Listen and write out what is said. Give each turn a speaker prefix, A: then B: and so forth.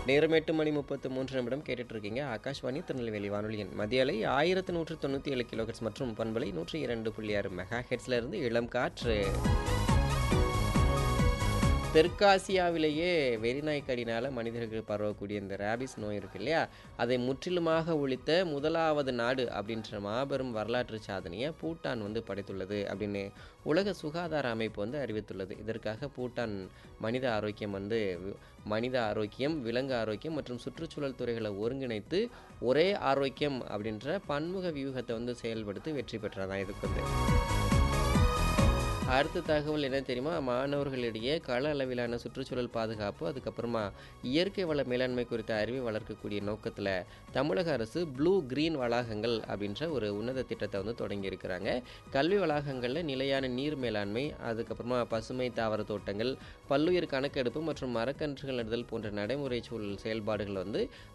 A: நேரம் எட்டு மணி முப்பத்து மூன்று நிமிடம் கேட்டுட்டு இருக்கீங்க ஆகாஷ்வாணி திருநெல்வேலி வானொலியின் மதிய அலை ஆயிரத்து நூற்று தொண்ணூற்றி ஏழு கிலோஹெட்ஸ் மற்றும் பண்பலை நூற்றி இரண்டு புள்ளி ஆறு மெகா ஹெட்ஸ்ல இருந்து இளம் காற்று தெற்காசியாவிலேயே வெறிநாய் கடினால் மனிதர்களுக்கு பரவக்கூடிய இந்த ரேபிஸ் நோய் இருக்கு இல்லையா அதை முற்றிலுமாக ஒழித்த முதலாவது நாடு அப்படின்ற மாபெரும் வரலாற்று சாதனையை பூட்டான் வந்து படைத்துள்ளது அப்படின்னு உலக சுகாதார அமைப்பு வந்து அறிவித்துள்ளது இதற்காக பூட்டான் மனித ஆரோக்கியம் வந்து வி- மனித ஆரோக்கியம் விலங்கு ஆரோக்கியம் மற்றும் சுற்றுச்சூழல் துறைகளை ஒருங்கிணைத்து ஒரே ஆரோக்கியம் அப்படின்ற பன்முக வியூகத்தை வந்து செயல்படுத்தி வெற்றி பெற்றதான் இதுக்கு வந்து அடுத்த தகவல் என்ன தெரியுமா மாணவர்களிடையே கள அளவிலான சுற்றுச்சூழல் பாதுகாப்பு அதுக்கப்புறமா இயற்கை வள மேலாண்மை குறித்த அறிவை வளர்க்கக்கூடிய நோக்கத்தில் தமிழக அரசு ப்ளூ கிரீன் வளாகங்கள் அப்படின்ற ஒரு உன்னத திட்டத்தை வந்து தொடங்கி இருக்கிறாங்க கல்வி வளாகங்களில் நிலையான நீர் மேலாண்மை அதுக்கப்புறமா பசுமை தாவர தோட்டங்கள் பல்லுயிர் கணக்கெடுப்பு மற்றும் மரக்கன்றுகள் நடுதல் போன்ற நடைமுறை சூழல் செயல்பாடுகள் வந்து